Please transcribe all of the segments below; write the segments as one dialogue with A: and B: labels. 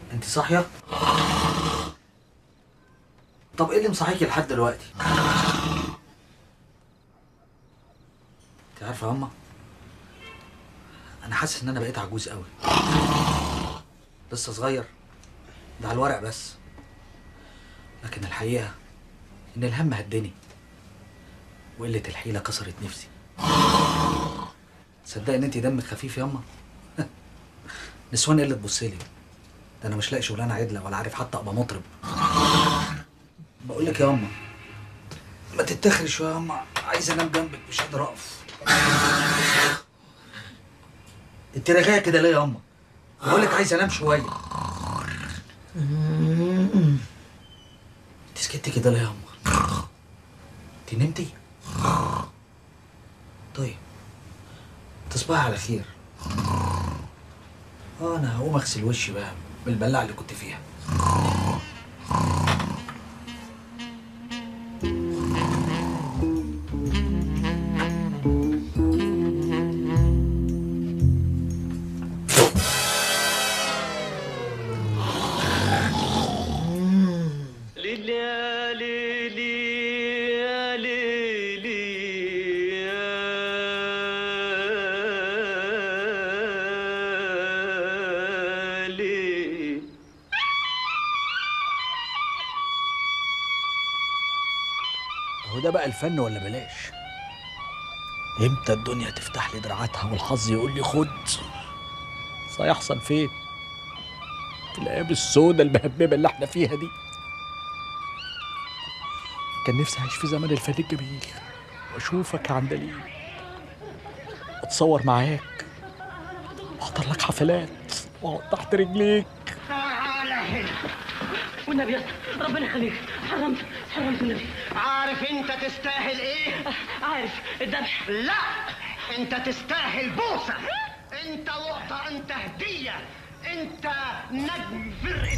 A: انت صاحيه طب ايه اللي مصحيكي لحد دلوقتي انت عارفه يا اما انا حاسس ان انا بقيت عجوز قوي لسه صغير ده على الورق بس لكن الحقيقه ان الهم هدني وقله الحيله كسرت نفسي تصدق ان انت دمك خفيف ياما نسوان ايه اللي تبص لي ده انا مش لاقي شغلانه عدله ولا عارف حتى ابقى مطرب بقول لك يا اما ما تتخري شويه يا اما عايز انام جنبك مش قادر اقف انت رغايه كده ليه يا اما بقول لك عايز انام شويه انت سكتي كده ليه يا اما انت نمتي طيب تصبحي على خير اه انا هقوم اغسل وشي بقى بالبلاعه اللي كنت فيها هو ده بقى الفن ولا بلاش امتى الدنيا تفتح لي دراعاتها والحظ يقول لي خد سيحصل فين في الايام السوداء المهببه اللي احنا فيها دي كان نفسي اعيش في زمن الفن الجميل واشوفك يا عندليب اتصور معاك واحضر لك حفلات واقعد تحت رجليك
B: تعالى هنا والنبي يا اسطى، ربنا يخليك حرمت حرمت النبي
C: عارف انت تستاهل ايه؟
B: عارف الذبح
C: لا انت تستاهل بوسه انت لقطه انت هديه انت نجم فرقه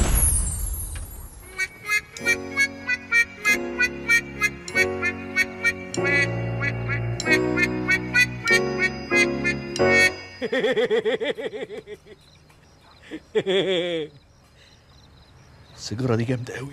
A: السيجاره دي جامده قوي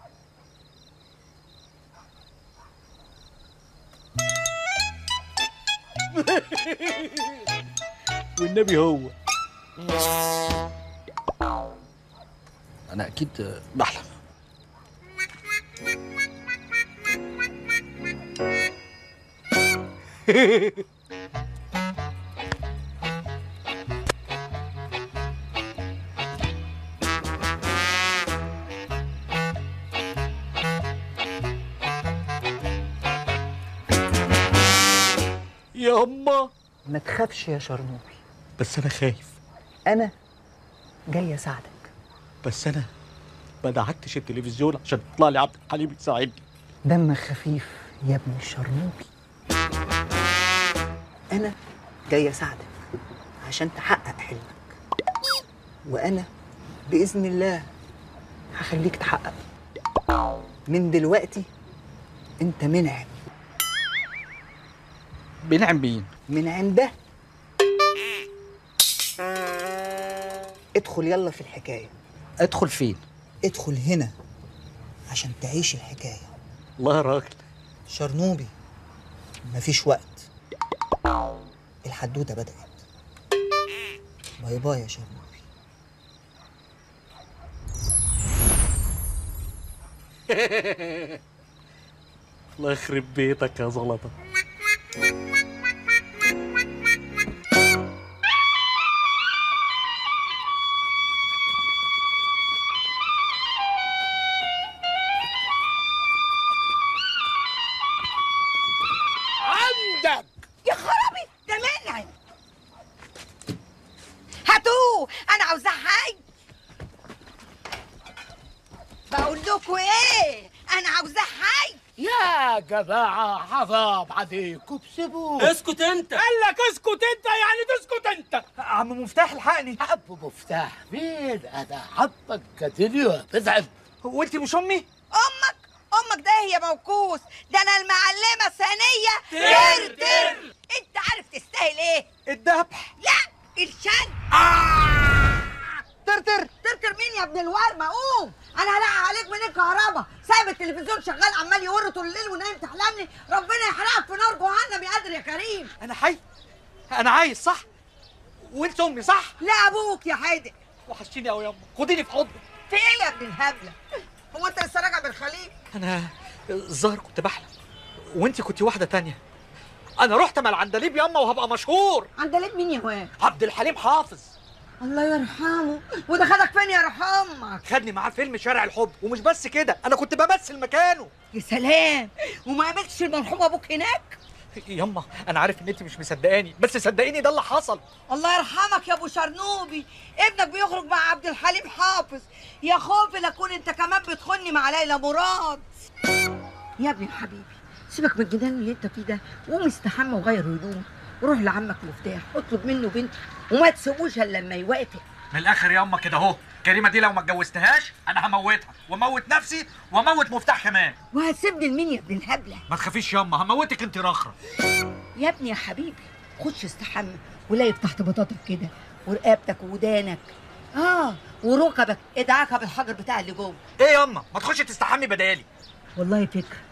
A: والنبي هو انا اكيد بحلم ياما
D: ما تخافش يا شرنوبي
A: بس انا خايف
D: انا جاي اساعدك
A: بس انا ما دعكتش التلفزيون عشان يطلع لي عبد الحليم يساعدني
D: دمك خفيف يا ابن الشرنوبي انا جاي اساعدك عشان تحقق حلمك وانا باذن الله هخليك تحقق من دلوقتي انت منعم
A: بنعم مين
D: منعم ده ادخل يلا في الحكايه
A: ادخل فين
D: ادخل هنا عشان تعيش الحكايه
A: الله يا راجل
D: شرنوبي مفيش وقت الحدوته بدأت باي باي يا شرنوبي
A: الله يخرب بيتك يا زلطه
E: عندك
F: يا خرابي ده منعم هاتوه انا عاوزاه حي بقول لكم ايه انا عاوزاه حي
E: يا جماعة حرام عليكم سيبوه
B: اسكت انت
E: قال لك اسكت انت يعني تسكت انت
D: عم مفتاح الحقني
E: ابو مفتاح مين انا عمك كاتيليو بزعل
D: هو انت مش امي
F: امك امك ده هي موكوس ده انا المعلمه ثانيه تر تر انت عارف تستاهل ايه
D: الذبح
F: لا الشن
D: ترتر
F: ترتر مين يا ابن الورمه قوم انا هلاقي عليك من الكهرباء سايب التلفزيون شغال عمال يور طول الليل ونايم تحلمني ربنا يحرقك في نار جهنم يا قادر يا كريم
A: انا حي انا عايز صح وانت امي صح
F: لا ابوك يا حادق
A: وحشتيني قوي يا امي خديني في حضنك
F: في ايه يا ابن الهبله هو انت لسه راجع من الخليج
A: انا الظاهر كنت بحلم وانت كنت واحده تانية انا رحت مع العندليب ياما وهبقى مشهور
F: عندليب مين يا واد
A: عبد الحليم حافظ
F: الله يرحمه وده خدك فين يا روح امك
A: خدني معاه فيلم شارع الحب ومش بس كده انا كنت بمثل مكانه
F: يا سلام وما قابلتش المرحوم ابوك هناك
A: ياما انا عارف ان انت مش مصدقاني بس صدقيني ده اللي حصل
F: الله يرحمك يا ابو شرنوبي ابنك بيخرج مع عبد الحليم حافظ يا خوفي لاكون انت كمان بتخني مع ليلى مراد يا ابني حبيبي سيبك من الجنان اللي انت فيه ده قوم استحمى وغير هدومك وروح لعمك مفتاح اطلب منه بنت وما تسيبوش الا لما يوافق
A: من الاخر ياما كده اهو كريمه دي لو ما اتجوزتهاش انا هموتها واموت نفسي واموت مفتاح كمان
F: وهتسيبني لمين يا ابن الهبله
A: ما تخافيش ياما هموتك انت رخره
F: يا ابني يا حبيبي خش استحمى ولايق تحت بطاطك كده ورقبتك ودانك اه وركبك ادعاكها بالحجر بتاع اللي جوه
A: ايه ياما ما تخشي تستحمي بدالي
F: والله فكره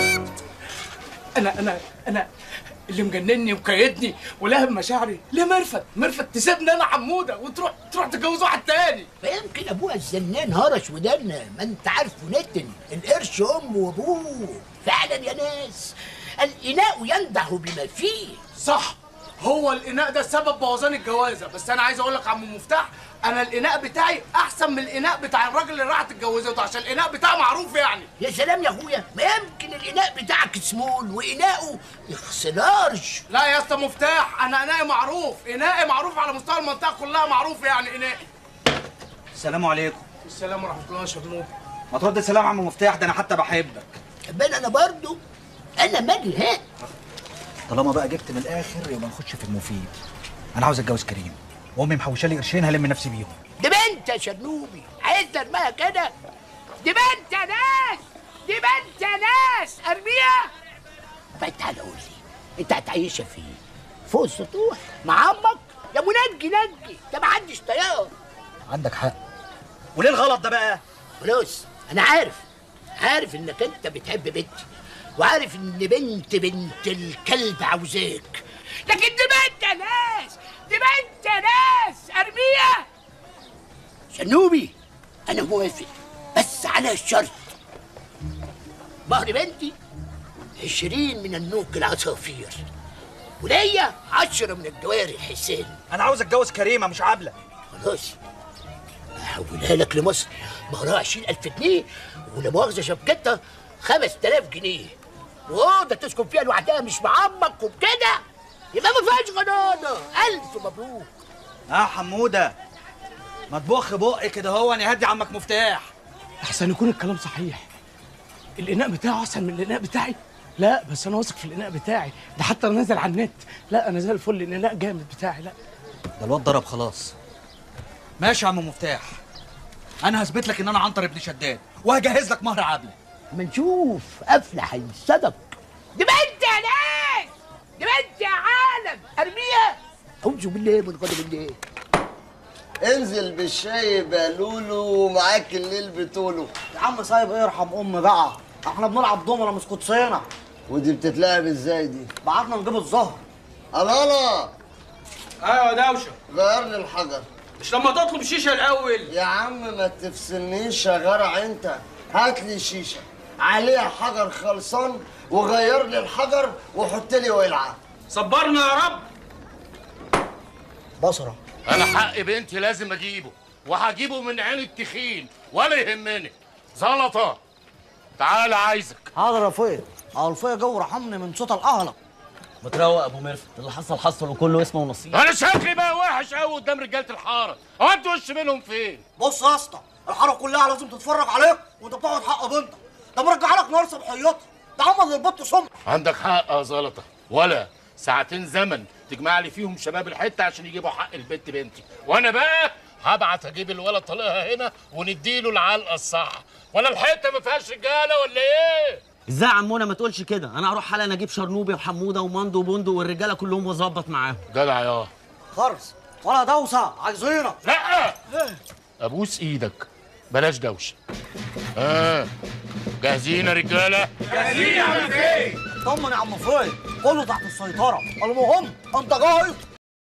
G: انا انا انا اللي مجنني وكيدني ولهب مشاعري ليه مرفت مرفت تسيبني انا حموده وتروح تروح تتجوز واحد تاني
E: فيمكن ابوها الزنان هرش ودنا ما انت عارفه نتن القرش امه وابوه فعلا يا ناس الاناء ينضح بما فيه
G: صح هو الاناء ده سبب بوظان الجوازه بس انا عايز اقول لك يا عم مفتاح انا الاناء بتاعي احسن من الاناء بتاع الراجل اللي راح تتجوزه عشان الاناء بتاعه معروف يعني
E: يا سلام يا اخويا ما يمكن الاناء بتاعك سمول واناؤه يخسرارش
G: لا يا اسطى مفتاح انا انائي معروف انائي معروف على مستوى المنطقه كلها معروف يعني انائي
A: السلام عليكم
G: السلام ورحمه الله يا شرنوب
A: ما ترد السلام عم مفتاح ده انا حتى بحبك
E: بل انا برضو انا مالي ها
A: طالما بقى جبت من الاخر يبقى نخش في المفيد انا عاوز اتجوز كريم وامي محوشه لي قرشين هلم نفسي بيهم
E: دي بنت يا شرنوبي عايز ترميها كده دي بنت يا ناس دي بنت يا ناس ارميها طيب تعالى قول لي انت هتعيشها فين فوق السطوح مع عمك يا منجي نجي ده ما عنديش طيار
A: عندك حق وليه الغلط ده بقى
E: فلوس انا عارف عارف انك انت بتحب بنتي وعارف ان بنت بنت الكلب عاوزاك لكن دي بنت يا ناس دي بنت يا ناس ارميها شنوبي انا موافق بس على شرط مهر بنتي عشرين من النوك العصافير وليا عشرة من الدوائر الحسان
A: انا عاوز اتجوز كريمه مش عبله
E: خلاص هحولها لك لمصر مهرها 20000 جنيه ولا مؤاخذه شبكتها 5000 جنيه واوضه تسكن فيها لوحدها مش مع عمك وبكده يبقى ما فيهاش غنانه الف مبروك
A: اه حموده ما تبخ بقي كده هو انا هدي عمك مفتاح
G: احسن يكون الكلام صحيح الاناء بتاعه احسن من الاناء بتاعي لا بس انا واثق في الاناء بتاعي ده حتى انا نازل على النت لا انا زي الفل الاناء جامد بتاعي لا
A: ده الواد ضرب خلاص ماشي يا عم مفتاح انا هثبت لك ان انا عنتر ابن شداد وهجهز لك مهر عبله
E: اما نشوف افلح الصدق دي بنت يا ناس دي بنت يا عالم ارميها اعوذ بالله من غضب الله
H: انزل بالشاي بلولو ومعاك الليل بتولو
I: يا عم سايب ارحم ام بقى احنا بنلعب دومنا مش قدسينا
H: ودي بتتلعب ازاي دي
I: بعتنا نجيب الزهر
H: الالا
G: ايوه يا دوشه
H: غير لي الحجر
G: مش لما تطلب شيشه الاول
H: يا عم ما تفصلنيش يا جرع انت هات لي شيشه عليها حجر خلصان وغير لي الحجر وحط لي ولعه
G: صبرنا يا رب
I: بصره
J: انا حق بنتي لازم اجيبه وهجيبه من عين التخين ولا يهمني زلطه تعال عايزك
I: حاضر يا فويا اه الفويا جو رحمني من صوت الاهلة
K: متروق يا ابو مرفت اللي حصل حصل وكله اسمه ونصيب
J: انا شكلي بقى وحش قوي قدام رجاله الحاره اودي وش منهم فين
I: بص يا اسطى الحاره كلها لازم تتفرج عليك وانت بتقعد حق بنتك ده مرجع لك نار صبحيتها ده عمل للبط سم
J: عندك حق يا زلطه ولا ساعتين زمن تجمع لي فيهم شباب الحته عشان يجيبوا حق البت بنتي وانا بقى هبعت اجيب الولد طليقها هنا ونديله العلقه الصح ولا الحته ما فيهاش رجاله ولا ايه
K: ازاي يا عمونا ما تقولش كده انا هروح حالا اجيب شرنوبي وحموده ومندو وبندق والرجاله كلهم واظبط معاهم
J: جدع يا
I: خرص ولا دوسه عايزينك
J: لا ابوس ايدك بلاش دوشه اه جاهزين يا رجاله
I: طمن يا عم فايد كله تحت السيطرة المهم انت جاهز